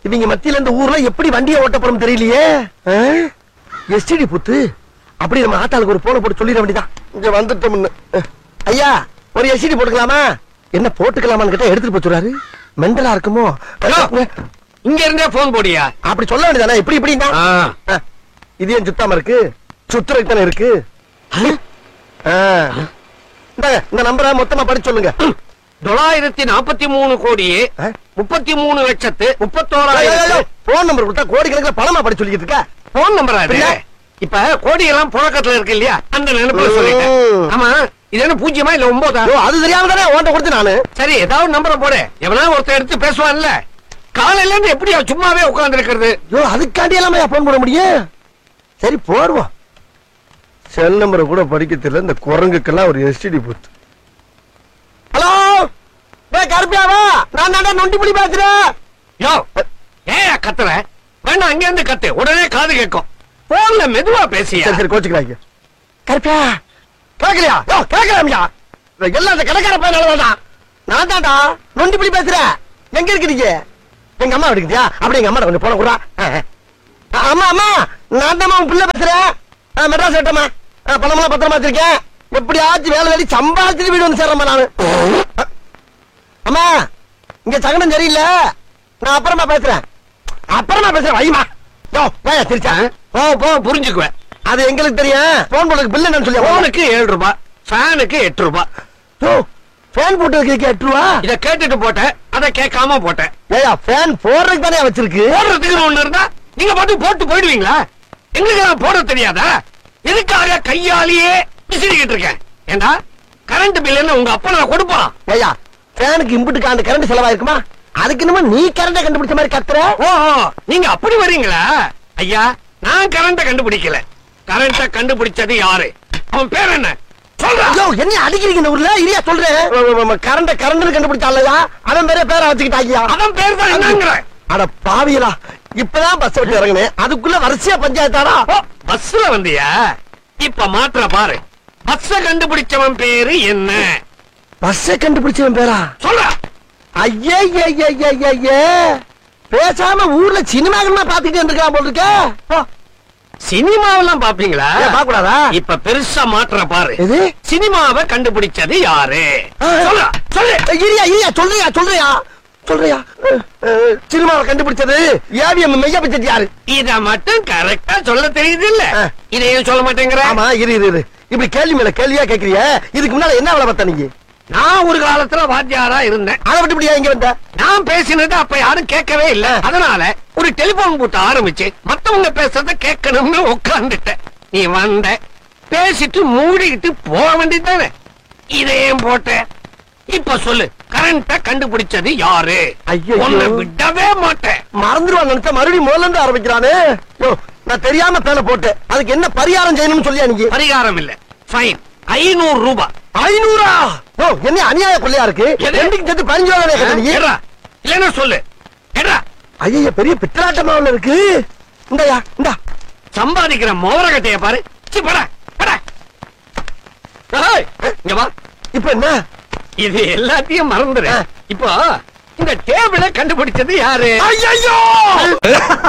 இவங்க மத்தியில இந்த ஊர்ல எப்படி வண்டியை ஓட்ட போறோம் தெரியலையே எஸ்டிடி புத்து அப்படி நம்ம ஆத்தாளுக்கு ஒரு போன போட்டு சொல்லிட வேண்டியதான் இங்க வந்துட்டோம்னு அஹ். ஐயா ஒரு எஸ்டிடி போட்டுக்கலாமா என்ன போட்டுக்கலாமான்னு கேட்டா எடுத்துட்டு போச்சுறாரு மெண்டலா இருக்குமோ ஹலோ. இங்க இருந்தே போன் போடியா அப்படி சொல்ல வேண்டியதானே இப்படி இப்படின்னா ஆ. அஹ். இது ஏன் சுத்தாம இருக்கு சுத்துறதுக்கு தானே இருக்கு ஆ. இந்தாங்க, இந்த நம்பரை மொத்தமா படிச்சு சொல்லுங்க தொள்ளாயிரத்தி நாற்பத்தி மூணு கோடியே ஆ? முப்பத்தி மூணு லட்சத்து முப்பத்தோராயிரத்து போன் நம்பர் கொடுத்தா கோடிக்கணக்கில் பணமா படிச்சு சொல்லிக்கிட்டு இருக்க போன் நம்பரா இது பின்ன? இப்ப கோடி எல்லாம் புழக்கத்துல இருக்கு இல்லையா அந்த நினைப்புல சொல்லிட்டேன் ம். ஆமா இது என்ன பூஜ்யமா இல்ல ஒன்பதா ஐயோ, அது தெரியாம தானே உன்ட்ட கொடுத்து நானு சரி ஏதாவது நம்பரை போடு எவனா ஒருத்தன் எடுத்து பேசுவான்ல காலையில இருந்து எப்படியா சும்மாவே உட்கார்ந்து இருக்கிறது ஐயோ அதுக்காண்டி எல்லாமே போன் போட முடியும் சரி போடுவோம் செல் நம்பரை கூட படிக்க தெரியல இந்த குரங்குக்கெல்லாம் ஒரு எஸ்டிடி பூத் ஹலோ டேய் கருப்பியாவா நான் தாண்டா நொண்டி புலி பேசுறேன் யோ ஏயா கத்துற வேணா அங்க இருந்து கத்து உடனே காது கேட்கும் போன்ல மெதுவா பேசியா சரி சரி கோச்சுக்கிறாங்க கருப்பியா கேட்கலையா யோ கேட்கலாமியா எல்லாம் அந்த கடைக்கார பையனால நான் தாண்டா நொண்டி புலி பேசுறேன் எங்க இருக்கிறீங்க எங்க அம்மா இருக்குதியா அப்படி எங்க அம்மா கொஞ்சம் போன கூட அம்மா அம்மா நான் தான் உன் பிள்ளை பேசுறேன் ஆ, மெட்ராஸ் விட்டம்மா பணமெல்லாம் பத்திரமா வச்சிருக்கேன் எப்படியாச்சும் வேலை வேலை சம்பாதிச்சுட்டு வீடு வந்து சேர்றேம்மா நானு அ, அம்மா இங்க சகனம் சரியில்லை நான் அப்புறமா பேசுறேன் அப்புறமா பேசுறேன் வைமா யோ வாயா திருச்சா போ போ புரிஞ்சுக்குவேன் அது எங்களுக்கு தெரியும் போன் போடுறதுக்கு பில் என்னன்னு சொல்லி போனுக்கு ஏழு ரூபாய் ஃபேனுக்கு எட்டு ரூபாய் யோ ஃபேன் போட்டதுக்கு எட்டு ரூபா இத கேட்டுட்டு போட்டேன் அதை கேட்காம போட்டேன் ஏயா ஃபேன் போடுறதுக்கு தானே வச்சிருக்கு போடுறதுக்கு ஒண்ணு இருந்தா நீங்க பாட்டு போட்டு போயிடுவீங்களா எங்களுக்கு நான் போட தெரியாதா எதுக்காக கையாலேயே விசிறிக்கிட்டு இருக்கேன் ஏண்டா கரண்ட் பில் என்ன உங்க அப்பா நான் கொடுப்பான் ஏயா ஃபேனுக்கு இம்புட்டுக்கு அந்த கரண்ட் செலவாயிருக்குமா அதுக்கு என்னமோ நீ கரண்ட கண்டுபிடிச்ச மாதிரி கத்துற ஓஹோ நீங்க அப்படி வர்றீங்களா ஐயா நான் கரண்ட கண்டுபிடிக்கல கரண்ட கண்டுபிடிச்சது யாரு அவன் பேர் என்ன சொல்றா ஐயோ என்ன அடிக்கிறீங்க இந்த ஊர்ல இல்லையா சொல்றேன் கரண்ட கரண்ட் கண்டுபிடிச்சாலயா அவன் பேரே பேரை வச்சுக்கிட்டாங்கயா அவன் பேர் தான் என்னங்கிற அட பாவியலா இப்பதான் பஸ் விட்டு இறங்குனேன் அதுக்குள்ள வரிசையா பஞ்சாயத்தாரா ஓ, பஸ்ல வந்தியா இப்ப மாற்ற பாரு பஸ்ஸ கண்டுபிடிச்சவன் பேரு என்ன பஸ்ஸை கண்டுபிடிச்சவன் பேரா சொல்றா ஐயே ஐயே, ஐயே, ஐயே, ஐயே, ஐயே. பேசாம ஊர்ல சினிமாக்கள்லாம் பாத்துக்கிட்டு இருந்திருக்கான் போல இருக்க போ. சினிமாவெல்லாம் பாப்பீங்களா ஏன் பாக்கூடாதா இப்ப பெருசா மாற்ற பாரு எது சினிமாவை கண்டுபிடிச்சது யாரு ஆ. சொல்றா சொல்லு இரியா இரியா சொல்றியா சொல்றியா சொல்றியா அஹ், அஹ், சினிமாவை கண்டுபிடிச்சது ஏவிஎம் மெய்யா பட்ஜெட் யாரு இத மட்டும் கரெக்டா சொல்ல தெரியுது இல்ல ஆ. இதையும் சொல்ல மாட்டேங்கிற ஆமா இரு இரு இரு இப்படி கேள்வி மேல கேள்வியா கேக்குறிய இதுக்கு முன்னால என்ன வேலை பார்த்த நீங்க நான் ஒரு காலத்துல வாத்தியாரா இருந்தேன் அதை விட்டு இப்படியா இங்க வந்த நான் பேசினது அப்ப யாரும் கேட்கவே இல்ல அதனால ஒரு டெலிபோன் பூத்த ஆரம்பிச்சு மத்தவங்க பேசுறத கேட்கணும்னு உட்கார்ந்துட்டேன் நீ வந்த பேசிட்டு மூடிக்கிட்டு போக வேண்டியதானே இதையும் போட்ட இப்ப சொல்லு கரண்ட கண்டுபிடிச்சது யாரு ஐயையோ. உன்னை விடவே மாட்டேன் மறந்துருவான் நினைச்சா மறுபடியும் முதல்ல இருந்து ஆரம்பிக்கிறானே யோ, நான் தெரியாம பேனை போட்டேன் அதுக்கு என்ன பரிகாரம் செய்யணும்னு சொல்லியா நீங்க பரிகாரம் இல்ல ஃபைன் ஐநூறு ரூபாய் ஐநூறா ஓ என்ன அநியாய கொள்ளையா இருக்கு எது? ரெண்டுக்கு சேர்த்து பதினஞ்சு ரூபா கேட்ட நீ ஏறா இல்லன்னா சொல்லு ஏறா ஐயா பெரிய பித்தலாட்டமா இருக்கு இந்தாயா இந்தா சம்பாதிக்கிற மோரகட்டைய பாரு சி பட பட ஏய், இங்க வா இப்ப என்ன இது எல்லாத்தையும் மறந்துரு ஆ. இப்போ இந்த டேபிள கண்டுபிடிச்சது யாரு ஐயோ